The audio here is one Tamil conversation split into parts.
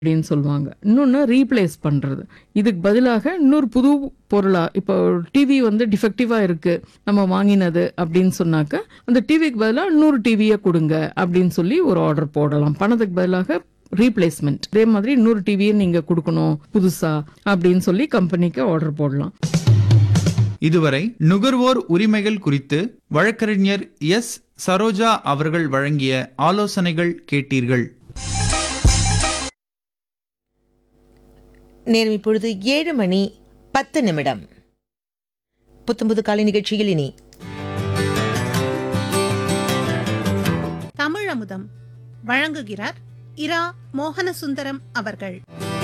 அப்படின்னு சொல்லுவாங்க இன்னொன்று ரீப்ளேஸ் பண்ணுறது இதுக்கு பதிலாக இன்னொரு புது பொருளா இப்போ டிவி வந்து டிஃபெக்டிவாக இருக்கு நம்ம வாங்கினது அப்படின்னு சொன்னாக்க அந்த டிவிக்கு பதிலாக இன்னொரு டிவியை கொடுங்க அப்படின்னு சொல்லி ஒரு ஆர்டர் போடலாம் பணத்துக்கு பதிலாக ரீப்ளேஸ்மெண்ட் அதே மாதிரி இன்னொரு டிவியை நீங்கள் கொடுக்கணும் புதுசா அப்படின்னு சொல்லி கம்பெனிக்கு ஆர்டர் போடலாம் இதுவரை நுகர்வோர் உரிமைகள் குறித்து வழக்கறிஞர் எஸ் சரோஜா அவர்கள் வழங்கிய ஆலோசனைகள் கேட்டீர்கள் நேரம் இப்பொழுது ஏழு மணி பத்து நிமிடம் புத்தம்புது காலை நிகழ்ச்சியில் இனி தமிழமுதம் வழங்குகிறார் இரா மோகனசுந்தரம் அவர்கள்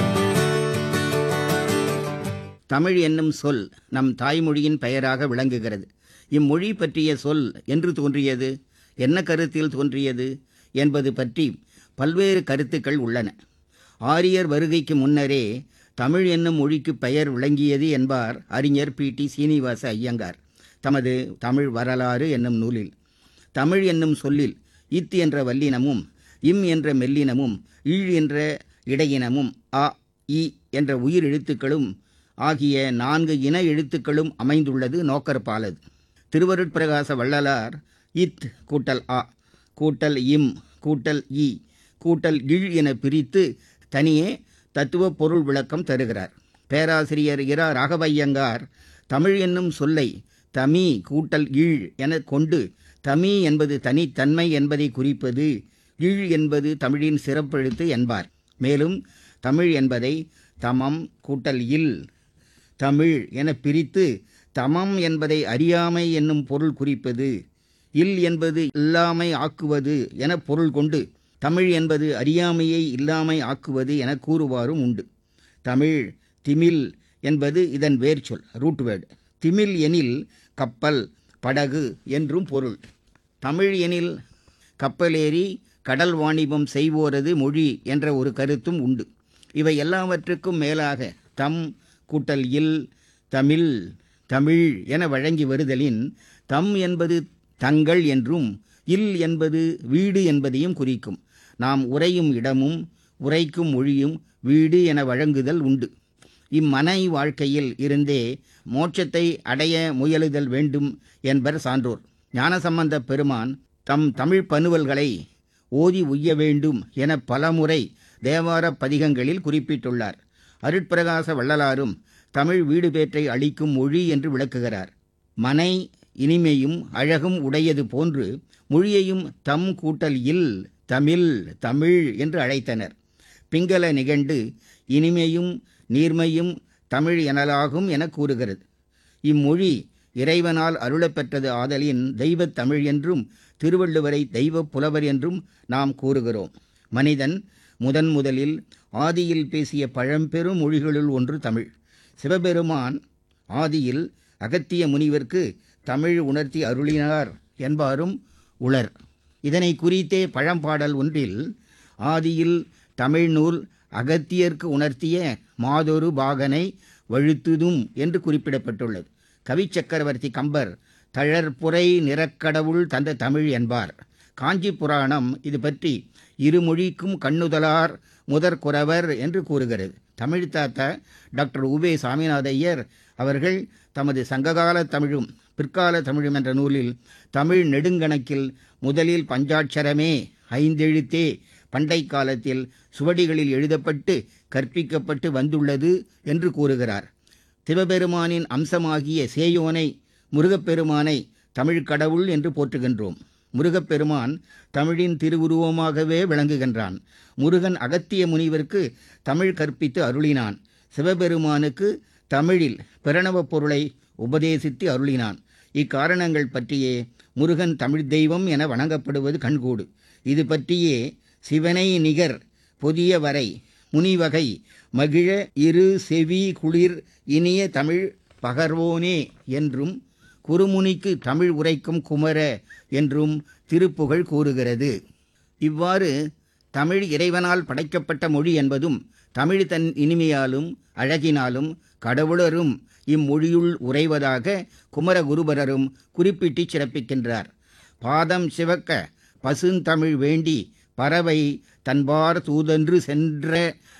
தமிழ் என்னும் சொல் நம் தாய்மொழியின் பெயராக விளங்குகிறது இம்மொழி பற்றிய சொல் என்று தோன்றியது என்ன கருத்தில் தோன்றியது என்பது பற்றி பல்வேறு கருத்துக்கள் உள்ளன ஆரியர் வருகைக்கு முன்னரே தமிழ் என்னும் மொழிக்கு பெயர் விளங்கியது என்பார் அறிஞர் பி டி சீனிவாச ஐயங்கார் தமது தமிழ் வரலாறு என்னும் நூலில் தமிழ் என்னும் சொல்லில் இத் என்ற வல்லினமும் இம் என்ற மெல்லினமும் ஈழ் என்ற இடையினமும் அ இ என்ற உயிர் எழுத்துக்களும் ஆகிய நான்கு இன எழுத்துக்களும் அமைந்துள்ளது நோக்கற்பாலது திருவருட்பிரகாச வள்ளலார் இத் கூட்டல் அ கூட்டல் இம் கூட்டல் இ கூட்டல் இழ் என பிரித்து தனியே தத்துவ பொருள் விளக்கம் தருகிறார் பேராசிரியர் இரா ராகவையங்கார் தமிழ் என்னும் சொல்லை தமி கூட்டல் ஈழ் என கொண்டு தமி என்பது தனித்தன்மை என்பதை குறிப்பது ஈழ் என்பது தமிழின் சிறப்பெழுத்து என்பார் மேலும் தமிழ் என்பதை தமம் கூட்டல் இல் தமிழ் என பிரித்து தமம் என்பதை அறியாமை என்னும் பொருள் குறிப்பது இல் என்பது இல்லாமை ஆக்குவது என பொருள் கொண்டு தமிழ் என்பது அறியாமையை இல்லாமை ஆக்குவது என கூறுவாரும் உண்டு தமிழ் திமில் என்பது இதன் வேர்ச்சொல் ரூட் வேர்டு திமில் எனில் கப்பல் படகு என்றும் பொருள் தமிழ் எனில் கப்பலேறி கடல் வாணிபம் செய்வோரது மொழி என்ற ஒரு கருத்தும் உண்டு இவை எல்லாவற்றுக்கும் மேலாக தம் கூட்டல் இல் தமிழ் தமிழ் என வழங்கி வருதலின் தம் என்பது தங்கள் என்றும் இல் என்பது வீடு என்பதையும் குறிக்கும் நாம் உறையும் இடமும் உரைக்கும் மொழியும் வீடு என வழங்குதல் உண்டு இம்மனை வாழ்க்கையில் இருந்தே மோட்சத்தை அடைய முயலுதல் வேண்டும் என்பர் சான்றோர் ஞானசம்பந்த பெருமான் தம் தமிழ் பனுவல்களை ஓதி உய்ய வேண்டும் என பலமுறை தேவார பதிகங்களில் குறிப்பிட்டுள்ளார் அருட்பிரகாச வள்ளலாரும் தமிழ் வீடு பேற்றை அளிக்கும் மொழி என்று விளக்குகிறார் மனை இனிமையும் அழகும் உடையது போன்று மொழியையும் தம் கூட்டல் இல் தமிழ் தமிழ் என்று அழைத்தனர் பிங்கள நிகண்டு இனிமையும் நீர்மையும் தமிழ் எனலாகும் என கூறுகிறது இம்மொழி இறைவனால் அருளப்பெற்றது ஆதலின் தெய்வத் தமிழ் என்றும் திருவள்ளுவரை தெய்வப் புலவர் என்றும் நாம் கூறுகிறோம் மனிதன் முதன் முதலில் ஆதியில் பேசிய பழம்பெரும் மொழிகளுள் ஒன்று தமிழ் சிவபெருமான் ஆதியில் அகத்திய முனிவர்க்கு தமிழ் உணர்த்தி அருளினார் என்பாரும் உளர் இதனை குறித்தே பழம்பாடல் ஒன்றில் ஆதியில் தமிழ் நூல் அகத்தியர்க்கு உணர்த்திய மாதொரு பாகனை வழுத்துதும் என்று குறிப்பிடப்பட்டுள்ளது கவிச்சக்கரவர்த்தி கம்பர் தழற்புரை நிறக்கடவுள் தந்த தமிழ் என்பார் காஞ்சி புராணம் இது பற்றி இருமொழிக்கும் கண்ணுதலார் முதற்குறவர் என்று கூறுகிறது தமிழ் தாத்தா டாக்டர் உவே சாமிநாத ஐயர் அவர்கள் தமது சங்ககால தமிழும் பிற்கால தமிழும் என்ற நூலில் தமிழ் நெடுங்கணக்கில் முதலில் பஞ்சாட்சரமே ஐந்தெழுத்தே பண்டை காலத்தில் சுவடிகளில் எழுதப்பட்டு கற்பிக்கப்பட்டு வந்துள்ளது என்று கூறுகிறார் சிவபெருமானின் அம்சமாகிய சேயோனை முருகப்பெருமானை தமிழ் கடவுள் என்று போற்றுகின்றோம் முருகப்பெருமான் தமிழின் திருவுருவமாகவே விளங்குகின்றான் முருகன் அகத்திய முனிவருக்கு தமிழ் கற்பித்து அருளினான் சிவபெருமானுக்கு தமிழில் பிரணவப் பொருளை உபதேசித்து அருளினான் இக்காரணங்கள் பற்றியே முருகன் தமிழ் தெய்வம் என வணங்கப்படுவது கண்கூடு இது பற்றியே சிவனை நிகர் பொதிய வரை முனிவகை மகிழ இரு செவி குளிர் இனிய தமிழ் பகர்வோனே என்றும் குருமுனிக்கு தமிழ் உரைக்கும் குமர என்றும் திருப்புகழ் கூறுகிறது இவ்வாறு தமிழ் இறைவனால் படைக்கப்பட்ட மொழி என்பதும் தமிழ் தன் இனிமையாலும் அழகினாலும் கடவுளரும் இம்மொழியுள் உறைவதாக குமரகுருபரரும் குறிப்பிட்டு சிறப்பிக்கின்றார் பாதம் சிவக்க பசுந்தமிழ் வேண்டி பறவை தன்பார் தூதன்று சென்ற